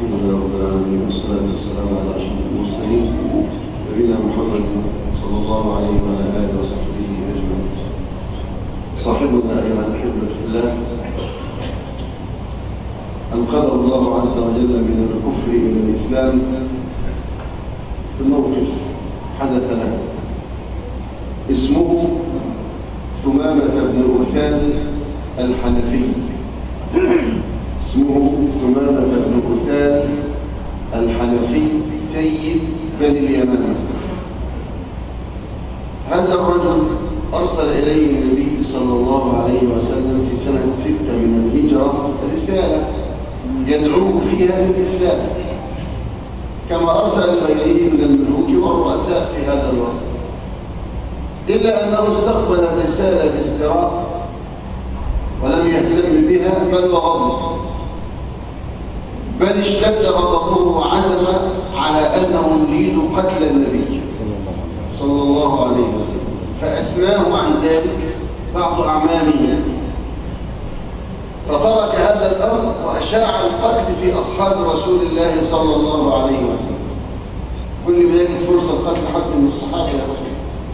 الحمد لله رب العالمين والصلاة والسلام على أشرف المرسلين نبينا محمد صلى الله عليه وعلى آله وصحبه أجمعين صاحبنا أيها الأحبة في الله أنقذه الله عز وجل من الكفر إلى الإسلام بموقف حدث له اسمه ثمامة بن أثان الحنفي اسمه ثمامة بن أثان الحنفي سيد بني اليمن هذا الرجل أرسل إليه النبي صلى الله عليه وسلم في سنة ستة من الهجرة رسالة يدعوه فيها للإسلام كما أرسل لغيره من الملوك والرؤساء في هذا الوقت إلا أنه استقبل الرسالة باستراء ولم يهتم بها بل وغضب بل اشتد غضبه وعزم على أنه يريد قتل النبي صلى الله عليه وسلم فأثناه عن ذلك بعض أعمامه فترك هذا الأمر وأشاع القتل في أصحاب رسول الله صلى الله عليه وسلم كل ما يجد فرصة قتل حد من الصحابة يقتل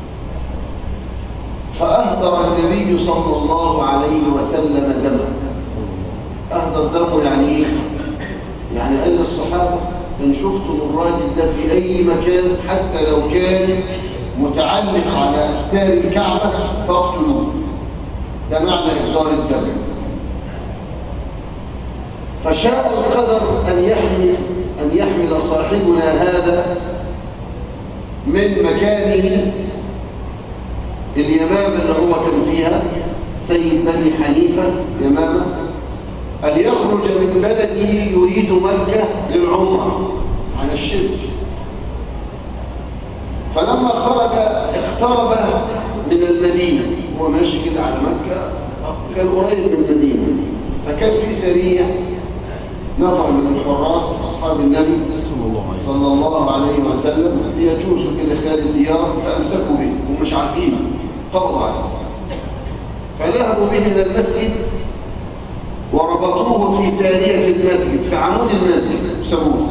فأهدر النبي صلى الله عليه وسلم دمه أهدر دمه يعني إيه؟ يعني قال للصحابة إن شفتم الراجل ده في أي مكان حتى لو كان متعلق على أستار الكعبة فاقتلوه ده معنى إهدار الدم فشاء القدر أن يحمل أن يحمل صاحبنا هذا من مكانه اليمامة اللي هو كان فيها سيد بني حنيفة يمامة أن يخرج من بلده يريد مكة للعمرة عن الشرك فلما خرج اقترب من المدينة هو ماشي كده على مكة كان قريب من المدينة فكان في سرية نفر من الحراس أصحاب النبي صلى الله عليه وسلم يجوزوا كده خلال الديار فأمسكوا به ومش عارفين قبضوا عليه فذهبوا به إلى المسجد وربطوه في سارية المسجد في عمود المسجد سبوه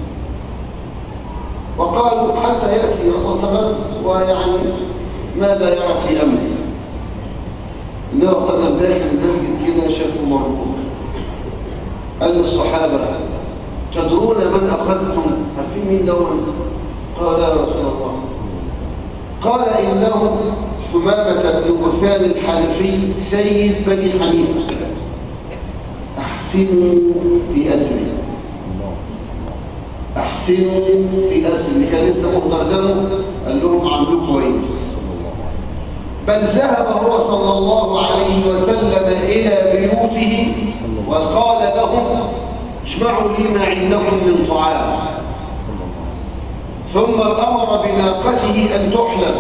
وقالوا حتى يأتي الرسول صلى الله عليه وسلم ويعني ماذا يرى في أمره النبي صلى الله عليه وسلم داخل المسجد كده شافه مربوط قال للصحابة تدرون من أخذتم عارفين مين دون قال يا رسول الله قال إنه ثمامة بن غفال الحنفي سيد بني حنيفة أحسنوا في أسره أحسنوا في أسره كان لسه مهدر دمه قال لهم عملوا كويس بل ذهب هو صلى الله عليه وسلم إلى بيوته وقال لهم اسمعوا لي ما عندكم من طعام ثم أمر بناقته أن تحلب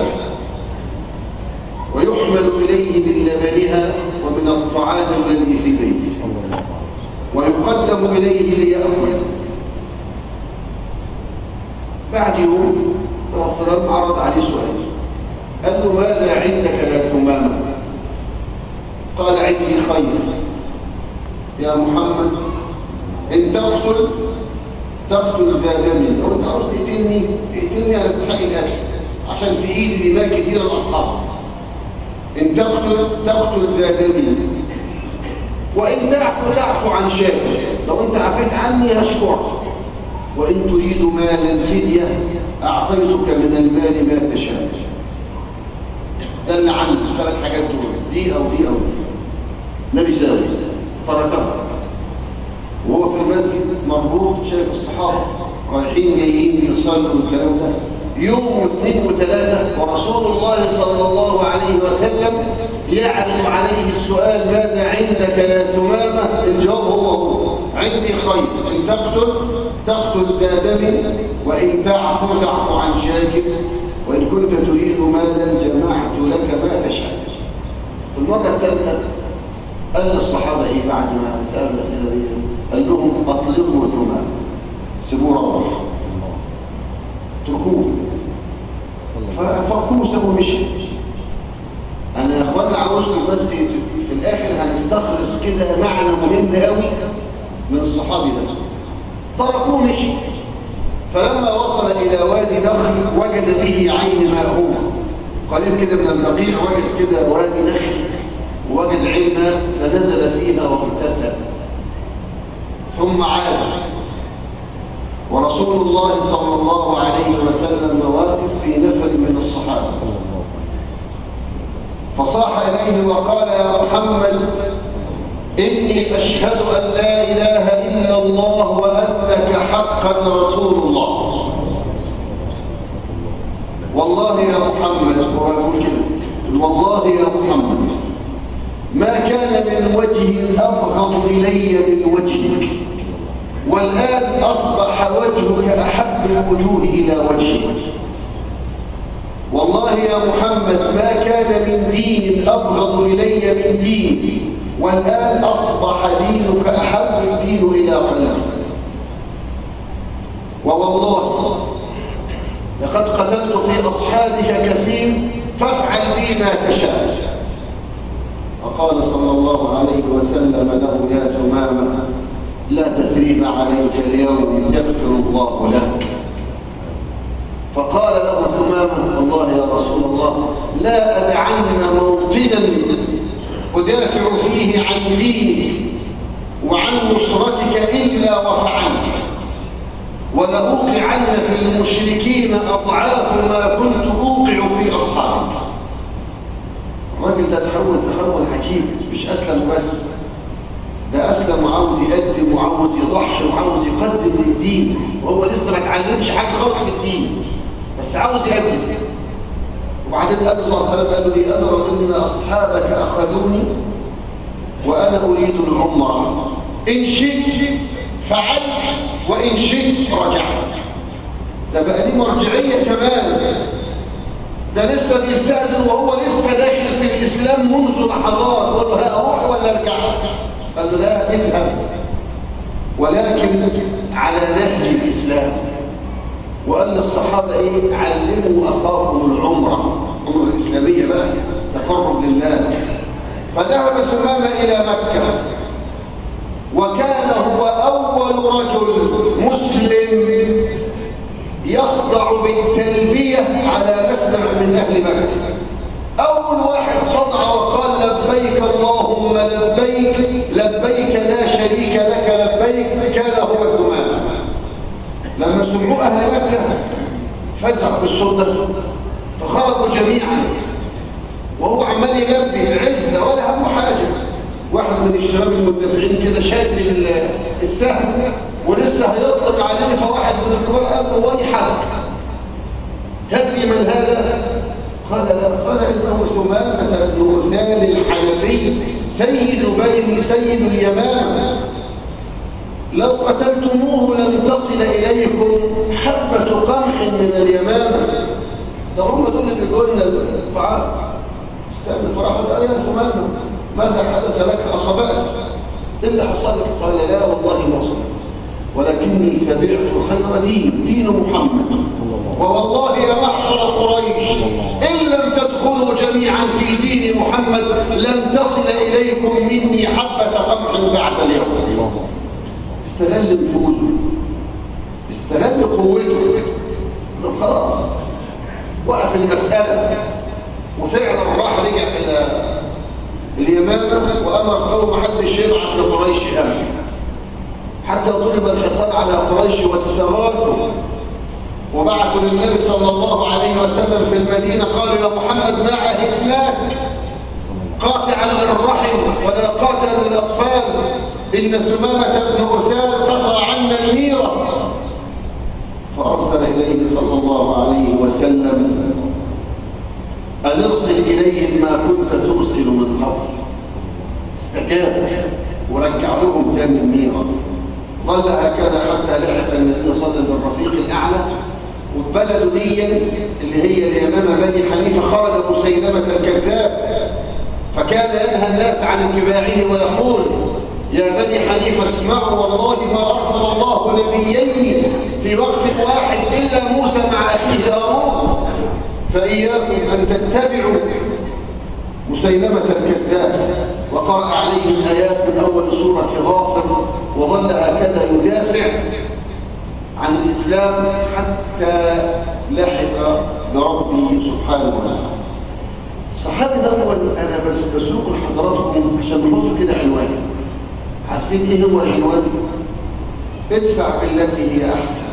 ويحمل إليه من لبنها ومن الطعام الذي في بيته ويقدم إليه ليأكل بعد يوم الرسول عرض عليه سؤال قال له ماذا عندك يا ثمامة قال عندي خير يا محمد ان تقتل تقتل ذا دم لو انت عاوز تقتلني اقتلني على استحق الاكل عشان في ايدي دماء كثيره الاصحاب ان تقتل تقتل ذا دم وان تعفو تعفو عن شاك لو انت عفيت عني هشكرك وان تريد مالا فديه اعطيتك من المال ما تشاء ده اللي عندي ثلاث حاجات دول دي او دي او دي نبي ساوي تركها وهو في المسجد مربوط شايف الصحابة رايحين جايين يصلوا والكلام ده يوم واثنين وثلاثة ورسول الله صلى الله عليه وسلم يعرض عليه السؤال ماذا عندك يا ثمامة الجواب هو هو عندي خير إن تقتل تقتل ذا دم وإن تعفو تعفو عن شاكر وإن كنت تريد مالا جمعت لك ما تشاء في المرة الثالثة قال للصحابة إيه بعد ما سأل الأسئلة دي قال لهم أطلقوا ثمامة سيبوه روح اتركوه ففكوه سابوا مشي أنا يا أخوانا عاوزكم بس في الآخر هنستخلص كده معنى مهم قوي من الصحابي ده تركوه مشي فلما وصل إلى وادي نخل وجد به عين ماء قليل كده من البقيع وجد كده وادي نخل وجد عين ماء فنزل فيها واغتسل ثم عاد ورسول الله صلى الله عليه وسلم واقف في نفر من الصحابة فصاح إليه وقال يا محمد إني أشهد أن لا إله إلا الله وأنك حقا رسول الله والله يا محمد هو يقول كده والله يا محمد ما كان من وجه أبغض إلي من وجهك والآن أصبح وجهك أحب الوجوه إلى وجهك والله يا محمد ما كان من دين أبغض إلي من دين والآن أصبح دينك أحب الدين إلى قلبي ووالله لقد قتلت في أصحابك كثير فافعل بي ما تشاء فقال صلى الله عليه وسلم له يا ثمامة لا تثريب عليك اليوم يغفر الله لك فقال له ثمامة الله يا رسول الله لا أدعن موطنا أدافع فيه عن دينك وعن نصرتك إلا وفعلت ولأوقعن في المشركين أضعاف ما كنت أوقع في أصحابك الراجل ده تحول تحول عجيب مش أسلم بس ده أسلم وعاوز يقدم وعاوز يضحي وعاوز يقدم للدين وهو لسه ما اتعلمش حاجة خالص في الدين بس عاوز يقدم وبعدين قال الله صلى الله عليه وسلم قال لي أدرى إن أصحابك أخذوني وأنا أريد العمرة إن شئت فعلت وإن شئت رجعت ده بقى دي مرجعية كمان ده لسه بيستأذن وهو لسه داخل في الإسلام منذ لحظات قال له أروح ولا أرجع قال له لا اذهب ولكن على نهج الإسلام وقال للصحابة إيه علموا أخاكم العمرة العمرة الإسلامية بقى تقرب لله فذهب ثمامة إلى مكة وكان هو أول رجل مسلم يصدع بالتلبية على مسمع من أهل مكة أول واحد صدع وقال لبيك اللهم لبيك لبيك لا شريك لك لبيك كان هو ثمامة لما سمعوا أهل مكة فزعوا بالصدى فخرجوا جميعا وهو عمال يلبي العزة ولا هم حاجة واحد من الشباب المدافعين كده شاد السهم ولسه هيطلق عليه فواحد من الكبار قال له ويحك تدري من هذا؟ قال لا قال انه ثمامة بن غثال الحنفي سيد بني سيد اليمامة لو قتلتموه لم تصل إليكم حبة قمح من اليمامة ده هم دول اللي بيقولوا لنا الطعام استقبل فراحة قال يا ثمامة ماذا حدث لك أصابات إلا حصل لك قال لا والله ما صدق ولكني تبعت خير دين دين محمد ووالله يا محشر قريش إن لم تدخلوا جميعا في دين محمد لن تصل إليكم مني حبة قمح بعد اليوم استغل نفوذه استغل قوته خلاص وقف المسألة وفعلا راح رجع إلى اليمامة وأمر قوم محدش يبعث لقريش أمر حتى ضرب الحصار على قريش واستغاثوا وبعثوا للنبي صلى الله عليه وسلم في المدينة قالوا يا محمد ما عهدناك قاطعا للرحم ولا قاتل للأطفال إن ثمامة بن غثال قطع عنا الميرة فأرسل إليه صلى الله عليه وسلم أن ارسل إليهم ما كنت ترسل من قبل استجاب ورجع لهم تاني الميرة ظل هكذا حتى لحق النبي صلى الله عليه وسلم بالرفيق الأعلى والبلد دي اللي هي اليمامة بني حنيفة خرج مسيلمة الكذاب فكان ينهى الناس عن اتباعه ويقول يا بني حنيفة اسمعوا والله ما أرسل الله نبيين في وقت واحد إلا موسى مع أخيه هارون فإياكم أن تتبعوا مسيلمة الكذاب وقرأ عليهم آيات من أول سورة غافر وظل هكذا يدافع عن الإسلام حتى لحق بربه سبحانه وتعالى الصحابي ده هو أنا بس بسوق لحضراتكم عشان نحط كده عنوان عارفين إيه هو العنوان؟ ادفع بالتي هي أحسن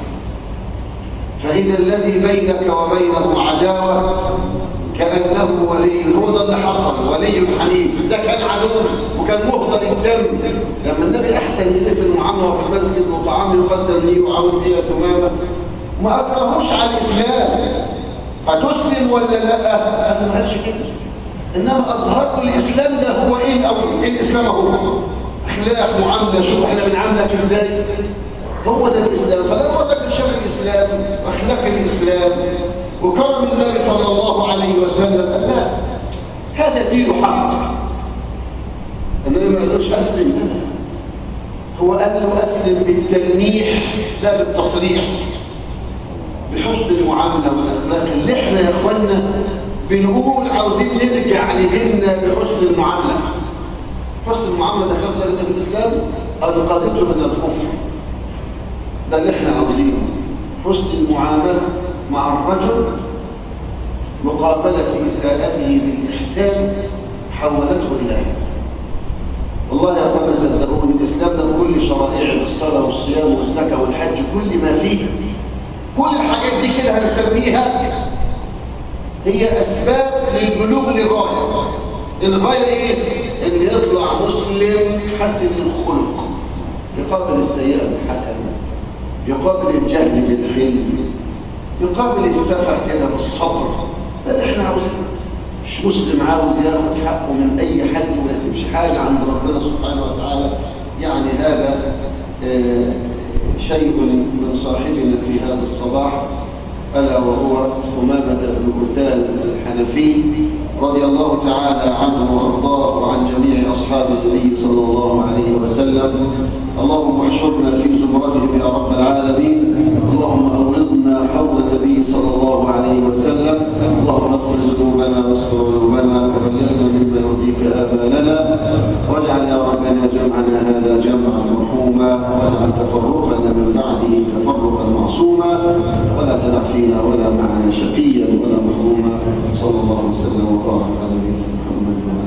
فإذا الذي بينك وبينه عداوة كأنه ولي هو ده اللي حصل ولي حنيف ده كان عدو وكان مهدر الدم لما النبي أحسن إليه في المعاملة وفي المسجد وطعام يقدم لي وعاوز إيه يا تمامة ما أكرهوش على الإسلام هتسلم ولا لا؟ أنا ما قالش كده إنما أظهرت الإسلام ده هو إيه الأول؟ إيه الإسلام هو؟ أخلاق معاملة شوف إحنا بنعاملك إزاي؟ هو ده الإسلام فلما وردك شر الإسلام وأخلاق الإسلام وكرم النبي صلى الله عليه وسلم لا هذا دين حق إنما ما يقولش أسلم هو قال له أسلم بالتلميح لا بالتصريح بحسن المعاملة والأخلاق اللي احنا يا اخوانا بنقول عاوزين نرجع لديننا بحسن المعاملة حسن المعاملة دخلت لنا في الإسلام أنقذته من الكفر ده اللي احنا عاوزينه حسن المعاملة مع الرجل مقابلة إساءته بالإحسان حولته إلى هذا والله يا أخوانا صدقوني الإسلام ده كل شرائع الصلاة والصيام والزكاة والحج كل ما فيه كل الحاجات دي كده هنسميها هي أسباب للبلوغ لغاية الغاية إيه؟ إن يطلع مسلم حسن الخلق يقابل السيئة بالحسنة يقابل الجهل بالحلم يقابل السفه كده بالصبر ده اللي احنا عاوزينه مش مسلم عاوز ياخد حقه من اي حد وما يسيبش حاجه عند ربنا سبحانه وتعالى يعني هذا آه شيء من صاحبنا في هذا الصباح الا وهو ثمامه بن قتال الحنفي رضي الله تعالى عنه وارضاه وعن جميع اصحاب النبي صلى الله عليه وسلم اللهم احشرنا في زمرتهم يا رب العالمين اللهم أورضنا حوض النبي صلى الله عليه وسلم اللهم اغفر ذنوبنا واستر ذنوبنا وبلغنا مما يرضيك آبالنا واجعل يا ربنا جمعنا هذا جمعا مرحوما واجعل تفرقنا من بعده تفرقا معصوما ولا تدع فينا ولا معنا شقيا ولا محروما صلى الله وسلم وبارك على نبينا محمد